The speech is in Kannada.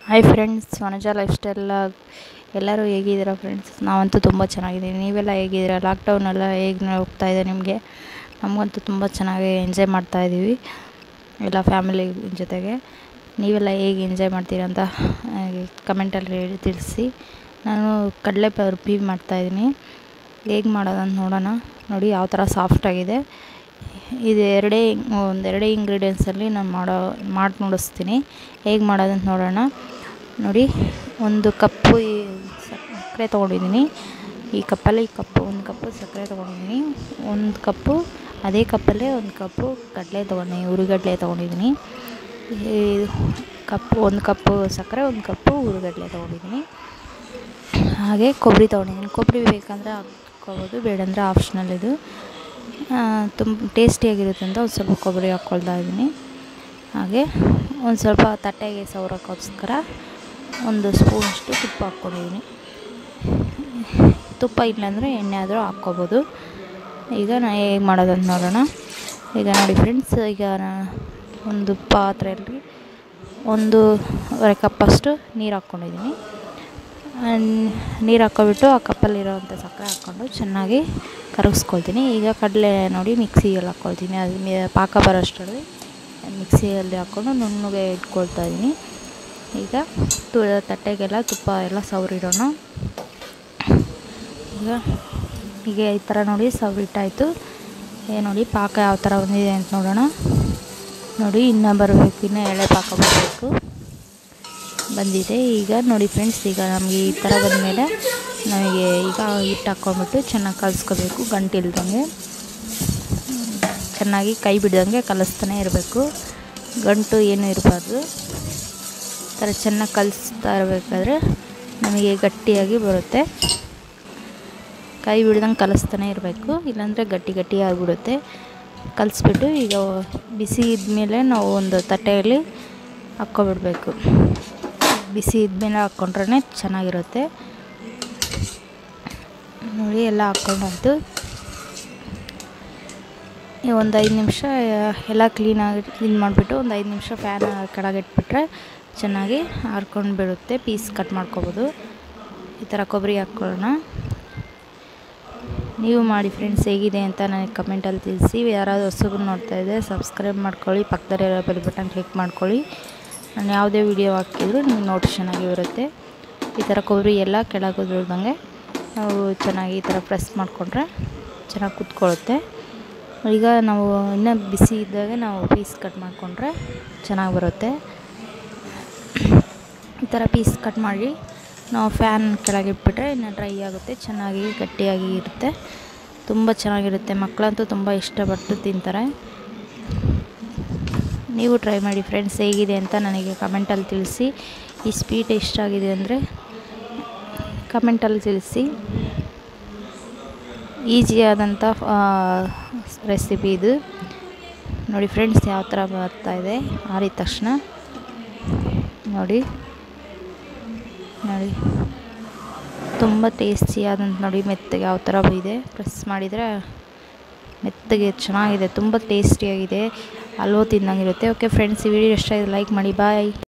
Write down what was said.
hi friends Vanaja lifestyle ಎಲ್ಲರೂ ಹೇಗಿದ್ದೀರಾ ಫ್ರೆಂಡ್ಸ್ ನಾವಂತೂ ತುಂಬ ಚೆನ್ನಾಗಿದ್ದೀವಿ ನೀವೆಲ್ಲ ಹೇಗಿದ್ದೀರಾ ಲಾಕ್ಡೌನೆಲ್ಲ ಹೇಗೆ ಹೋಗ್ತಾ ಇದೆ ನಿಮಗೆ ನಮಗಂತೂ ತುಂಬ ಚೆನ್ನಾಗಿ ಎಂಜಾಯ್ ಮಾಡ್ತಾಯಿದ್ದೀವಿ ಎಲ್ಲ ಫ್ಯಾಮಿಲಿ ಜೊತೆಗೆ ನೀವೆಲ್ಲ ಹೇಗೆ ಎಂಜಾಯ್ ಮಾಡ್ತೀರಾ ಅಂತ ಕಮೆಂಟಲ್ಲಿ ಹೇಳಿ ತಿಳಿಸಿ ನಾನು ಕಡಲೆ ಬರ್ಫಿ ಮಾಡ್ತಾಯಿದ್ದೀನಿ ಹೇಗೆ ಮಾಡೋದಂತ ನೋಡೋಣ ನೋಡಿ ಯಾವ ಥರ ಸಾಫ್ಟಾಗಿದೆ ಇದು ಎರಡೇ ಒಂದೆರಡೇ ಇಂಗ್ರೀಡಿಯೆಂಟ್ಸಲ್ಲಿ ನಾನು ಮಾಡೋ ಮಾಡಿ ನೋಡಿಸ್ತೀನಿ ಹೇಗೆ ಮಾಡೋದಂತ ನೋಡೋಣ ನೋಡಿ ಒಂದು ಕಪ್ಪು ಈ ಸಕ್ಕರೆ ತೊಗೊಂಡಿದ್ದೀನಿ ಈ ಕಪ್ಪಲ್ಲಿ ಕಪ್ಪು ಒಂದು ಕಪ್ಪು ಸಕ್ಕರೆ ತೊಗೊಂಡಿದ್ದೀನಿ ಒಂದು ಕಪ್ಪು ಅದೇ ಕಪ್ಪಲ್ಲೇ ಒಂದು ಕಪ್ಪು ಕಡಲೆ ತೊಗೊಂಡಿದ್ದೀನಿ ಹುರಿಗಡಲೆ ತೊಗೊಂಡಿದ್ದೀನಿ ಈ ಕಪ್ಪು ಒಂದು ಕಪ್ಪು ಸಕ್ಕರೆ ಒಂದು ಕಪ್ಪು ಹುರಿಗಡಲೆ ತೊಗೊಂಡಿದ್ದೀನಿ ಹಾಗೆ ಕೊಬ್ಬರಿ ತೊಗೊಂಡಿದ್ದೀನಿ ಕೊಬ್ಬರಿ ಬೇಕಂದರೆ ಹಾಕ್ಕೋಬೋದು ಬೇಡಂದರೆ ಆಪ್ಷನಲ್ ಇದು ತುಂಬ ಟೇಸ್ಟಿಯಾಗಿರುತ್ತೆ ಅಂತ ಒಂದು ಸ್ವಲ್ಪ ಕೊಬ್ಬರಿ ಹಾಕ್ಕೊಳ್ತಾ ಇದ್ದೀನಿ ಹಾಗೆ ಒಂದು ಸ್ವಲ್ಪ ತಟ್ಟೆಗೆ ಸವರೋಕ್ಕೋಸ್ಕರ ಒಂದು ಸ್ಪೂನಷ್ಟು ತುಪ್ಪ ಹಾಕ್ಕೊಂಡಿದ್ದೀನಿ ತುಪ್ಪ ಇಲ್ಲಾಂದರೆ ಎಣ್ಣೆ ಆದರೂ ಹಾಕ್ಕೋಬೋದು ಈಗ ನಾನು ಹೇಗೆ ಮಾಡೋದಂತ ನೋಡೋಣ ಈಗ ನೋಡಿ ಫ್ರೆಂಡ್ಸ್ ಈಗ ಒಂದು ಪಾತ್ರೆಯಲ್ಲಿ ಒಂದೂವರೆ ಕಪ್ಪಷ್ಟು ನೀರು ಹಾಕ್ಕೊಂಡಿದ್ದೀನಿ ನೀರು ಹಾಕ್ಕೊಬಿಟ್ಟು ಆ ಕಪ್ಪಲ್ಲಿರೋವಂಥ ಸಕ್ಕರೆ ಹಾಕ್ಕೊಂಡು ಚೆನ್ನಾಗಿ ಕರಗಿಸ್ಕೊಳ್ತೀನಿ ಈಗ ಕಡಲೆ ನೋಡಿ ಮಿಕ್ಸಿಯಲ್ಲಿ ಹಾಕ್ಕೊಳ್ತೀನಿ ಅದು ಪಾಕ ಬರೋಷ್ಟರಲ್ಲಿ ಮಿಕ್ಸಿಯಲ್ಲಿ ಹಾಕ್ಕೊಂಡು ನುಣ್ಣಗೆ ಇಟ್ಕೊಳ್ತಾ ಇದ್ದೀನಿ ಈಗ ತು ತಟ್ಟೆಗೆಲ್ಲ ತುಪ್ಪ ಎಲ್ಲ ಸವರಿಡೋಣ ಈಗ ಈಗ ಈ ಥರ ನೋಡಿ ಸವರಿಟ್ಟಾಯಿತು ಏ ನೋಡಿ ಪಾಕ ಯಾವ ಥರ ಬಂದಿದೆ ಅಂತ ನೋಡೋಣ ನೋಡಿ ಇನ್ನೂ ಬರಬೇಕು ಇನ್ನೂ ಎಳೆ ಪಾಕ ಬರಬೇಕು ಬಂದಿದೆ ಈಗ ನೋಡಿ ಫ್ರೆಂಡ್ಸ್ ಈಗ ನಮಗೆ ಈ ಥರ ಬಂದಮೇಲೆ ನಮಗೆ ಈಗ ಹಿಟ್ಟು ಹಾಕ್ಕೊಂಬಿಟ್ಟು ಚೆನ್ನಾಗಿ ಕಲಿಸ್ಕೋಬೇಕು ಗಂಟಿಲ್ದಂಗೆ ಚೆನ್ನಾಗಿ ಕೈ ಬಿಡ್ದಂಗೆ ಕಲಿಸ್ತಾನೆ ಇರಬೇಕು ಗಂಟು ಏನೂ ಇರಬಾರ್ದು ಈ ಥರ ಚೆನ್ನಾಗಿ ಕಲಿಸ್ತಾ ಇರಬೇಕಾದ್ರೆ ನಮಗೆ ಗಟ್ಟಿಯಾಗಿ ಬರುತ್ತೆ ಕೈ ಬಿಡ್ದಂಗೆ ಕಲಿಸ್ತಾನೆ ಇರಬೇಕು ಇಲ್ಲಾಂದರೆ ಗಟ್ಟಿ ಗಟ್ಟಿ ಆಗಿಬಿಡುತ್ತೆ ಕಲಿಸ್ಬಿಟ್ಟು ಈಗ ಬಿಸಿ ಇದ್ಮೇಲೆ ನಾವು ಒಂದು ತಟ್ಟೆಯಲ್ಲಿ ಹಾಕ್ಕೊಬಿಡ್ಬೇಕು ಬಿಸಿ ಇದ್ಮೇಲೆ ಹಾಕ್ಕೊಂಡ್ರೆ ಚೆನ್ನಾಗಿರುತ್ತೆ ನೋಡಿ ಎಲ್ಲ ಹಾಕ್ಕೊಂಡಾಯ್ತು ಒಂದು ಐದು ನಿಮಿಷ ಎಲ್ಲ ಕ್ಲೀನಾಗಿ ಕ್ಲೀನ್ ಮಾಡಿಬಿಟ್ಟು ಒಂದು ಐದು ನಿಮಿಷ ಫ್ಯಾನ್ ಕೆಳಗೆ ಇಟ್ಬಿಟ್ರೆ ಚೆನ್ನಾಗಿ ಆರ್ಕೊಂಡು ಬಿಡುತ್ತೆ ಪೀಸ್ ಕಟ್ ಮಾಡ್ಕೊಬೋದು ಈ ಥರ ಕೊಬ್ಬರಿ ಹಾಕ್ಕೊಳ್ಳೋಣ ನೀವು ಮಾಡಿ ಫ್ರೆಂಡ್ಸ್ ಹೇಗಿದೆ ಅಂತ ನನಗೆ ಕಮೆಂಟಲ್ಲಿ ತಿಳಿಸಿ ಯಾರಾದರೂ ಹೊಸಬ್ರು ನೋಡ್ತಾ ಇದ್ದರೆ ಸಬ್ಸ್ಕ್ರೈಬ್ ಮಾಡ್ಕೊಳ್ಳಿ ಪಕ್ಕದಲ್ಲಿರೋ ಬೆಲ್ ಬಟನ್ ಕ್ಲಿಕ್ ಮಾಡ್ಕೊಳ್ಳಿ ನಾನು ಯಾವುದೇ ವೀಡಿಯೋ ಹಾಕಿದರೂ ನಿಮಗೆ ನೋಟಿಫಿಕೇಷನ್ ಆಗಿ ಬರುತ್ತೆ ಈ ಥರ ಕೊಬ್ಬರಿ ಎಲ್ಲ ಕೆಳಗೆ ಉದುಳ್ದಂಗೆ ನಾವು ಚೆನ್ನಾಗಿ ಈ ಥರ ಪ್ರೆಸ್ ಮಾಡಿಕೊಂಡ್ರೆ ಚೆನ್ನಾಗಿ ಕುತ್ಕೊಳ್ಳುತ್ತೆ ಈಗ ನಾವು ಇನ್ನೂ ಬಿಸಿ ಇದ್ದಾಗ ನಾವು ಪೀಸ್ ಕಟ್ ಮಾಡಿಕೊಂಡ್ರೆ ಚೆನ್ನಾಗಿ ಬರುತ್ತೆ ಈ ಥರ ಪೀಸ್ ಕಟ್ ಮಾಡಿ ನಾವು ಫ್ಯಾನ್ ಕೆಳಗೆ ಇಟ್ಬಿಟ್ರೆ ಇನ್ನು ಡ್ರೈ ಆಗುತ್ತೆ ಚೆನ್ನಾಗಿ ಗಟ್ಟಿಯಾಗಿ ಇರುತ್ತೆ ತುಂಬ ಚೆನ್ನಾಗಿರುತ್ತೆ ಮಕ್ಕಳಂತೂ ತುಂಬ ಇಷ್ಟಪಟ್ಟು ತಿಂತಾರೆ ನೀವು ಟ್ರೈ ಮಾಡಿ ಫ್ರೆಂಡ್ಸ್ ಹೇಗಿದೆ ಅಂತ ನನಗೆ ಕಮೆಂಟಲ್ಲಿ ತಿಳಿಸಿ ಈ ಸ್ವೀಟ್ ಎಷ್ಟಾಗಿದೆ ಅಂದರೆ ಕಮೆಂಟಲ್ಲಿ ತಿಳಿಸಿ ಈಸಿಯಾದಂಥ ರೆಸಿಪಿ ಇದು ನೋಡಿ ಫ್ರೆಂಡ್ಸ್ ಯಾವ ಥರ ಬರ್ತಾಯಿದೆ ಆರಿದ ತಕ್ಷಣ ನೋಡಿ ನೋಡಿ ತುಂಬ ಟೇಸ್ಟಿಯಾದಂಥ ನೋಡಿ ಮೆತ್ತಗೆ ಯಾವ ಥರ ಇದೆ ಪ್ರೆಸ್ ಮಾಡಿದರೆ ಮೆತ್ತಗೆ ಚೆನ್ನಾಗಿದೆ ತುಂಬ ಟೇಸ್ಟಿಯಾಗಿದೆ ಹಲ್ವ ತಿನ್ನಂಗಿರುತ್ತೆ ಓಕೆ ಫ್ರೆಂಡ್ಸ್ ಈ ವಿಡಿಯೋ ಇಷ್ಟ ಲೈಕ್ ಮಾಡಿ ಬಾಯ್